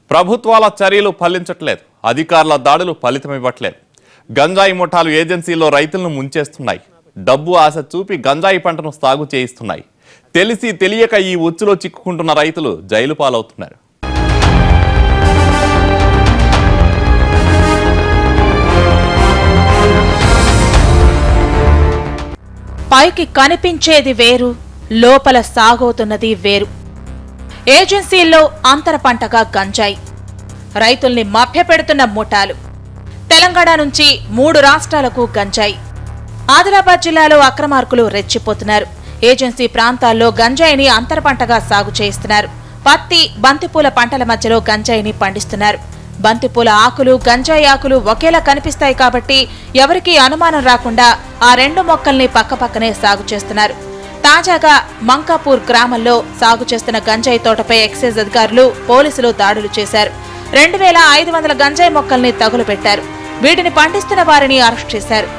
ప్రభుత్వాల చర్యలు ఫలించట్లేదు అధికారుల దాడులు ఫలితమివ్వట్లేదు గంజాయి ముఠాలు ఏజెన్సీలో రైతులను ముంచేస్తున్నాయి డబ్బు ఆశ చూపి గంజాయి పంటను సాగు చేయిస్తున్నాయి తెలిసి తెలియక ఈ ఉచ్చులో చిక్కుకుంటున్న రైతులు జైలు పాలవుతున్నారు పైకి కనిపించేది వేరు లోపల సాగవుతున్నది వేరు ఏజెన్సీల్లో అంతర పంటగా గంజాయి రైతుల్ని మభ్యపెడుతున్న ముఠాలు తెలంగాణ నుంచి మూడు రాష్ట్రాలకు గంజాయి ఆదిలాబాద్ జిల్లాలో అక్రమార్కులు రెచ్చిపోతున్నారు ఏజెన్సీ ప్రాంతాల్లో గంజాయిని అంతర పంటగా సాగు చేయిస్తున్నారు పత్తి బంతిపూల పంటల మధ్యలో గంజాయిని పండిస్తున్నారు బంతిపూల ఆకులు గంజాయి ఆకులు ఒకేలా కనిపిస్తాయి కాబట్టి ఎవరికీ అనుమానం రాకుండా ఆ రెండు మొక్కల్ని పక్కపక్కనే సాగు చేస్తున్నారు తాజాగా మంకాపూర్ గ్రామంలో సాగు చేస్తున్న గంజాయి తోటపై ఎక్సైజ్ అధికారులు పోలీసులు దాడులు చేశారు రెండు వేల ఐదు వందల గంజాయి మొక్కల్ని తగులుపెట్టారు వీటిని పండిస్తున్న వారిని అరెస్ట్ చేశారు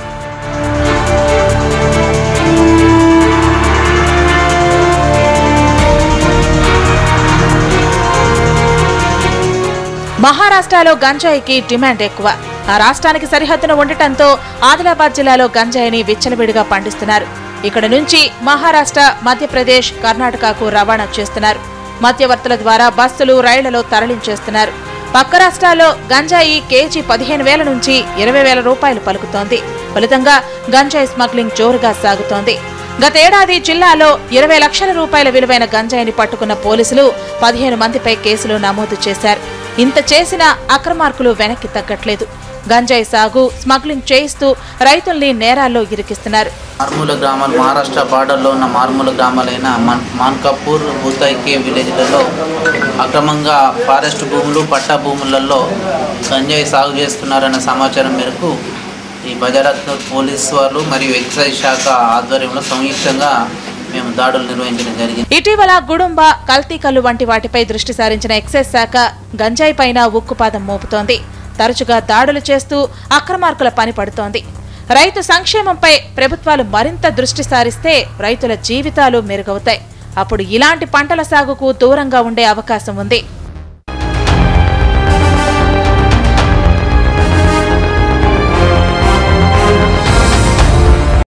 మహారాష్ట్రలో గంజాయికి డిమాండ్ ఎక్కువ ఆ రాష్ట్రానికి సరిహద్దున ఉండటంతో ఆదిలాబాద్ జిల్లాలో గంజాయిని విచ్చలవిడిగా పండిస్తున్నారు ఇక్కడ నుంచి మహారాష్ట్ర మధ్యప్రదేశ్ కర్ణాటకకు రవాణా చేస్తున్నారు మధ్యవర్తుల ద్వారా బస్సులు రైళ్లలో తరలించేస్తున్నారు పక్క రాష్ట్రాల్లో గంజాయి కేజీ పదిహేను వేల నుంచి ఇరవై వేల రూపాయలు పలుకుతోంది ఫలితంగా గంజాయి స్మగ్లింగ్ జోరుగా సాగుతోంది గతేడాది జిల్లాలో ఇరవై లక్షల రూపాయల విలువైన గంజాయిని పట్టుకున్న పోలీసులు పదిహేను మందిపై కేసులు నమోదు చేశారు ఇంత చేసిన అక్రమార్కులు వెనక్కి తగ్గట్లేదు గంజాయి సాగు స్మగ్లింగ్ చేయిస్తూ రైతుల్ని నేరాల్లో ఇరికిస్తున్నారు మారుమూల గ్రామాలు మహారాష్ట్ర బార్డర్లో ఉన్న మారుమూల గ్రామాలైన మన్ మాన్కాపూర్ భూతాయికే విలేజ్లలో అక్రమంగా ఫారెస్ట్ భూములు పట్టా భూములలో గంజాయి సాగు చేస్తున్నారన్న సమాచారం మేరకు ఈ బజారత్నూర్ పోలీస్ వాళ్ళు మరియు ఎక్సైజ్ శాఖ ఆధ్వర్యంలో సంయుక్తంగా మేము దాడులు నిర్వహించడం జరిగింది ఇటీవల గుడుంబ కల్తీకల్లు వంటి వాటిపై దృష్టి సారించిన ఎక్సైజ్ శాఖ గంజాయి పైన ఉక్కుపాదం మోపుతోంది తరచుగా దాడులు చేస్తూ అక్రమార్కుల పని పడుతోంది రైతు సంక్షేమంపై ప్రభుత్వాలు మరింత దృష్టి సారిస్తే రైతుల జీవితాలు మెరుగవుతాయి అప్పుడు ఇలాంటి పంటల సాగుకు దూరంగా ఉండే అవకాశం ఉంది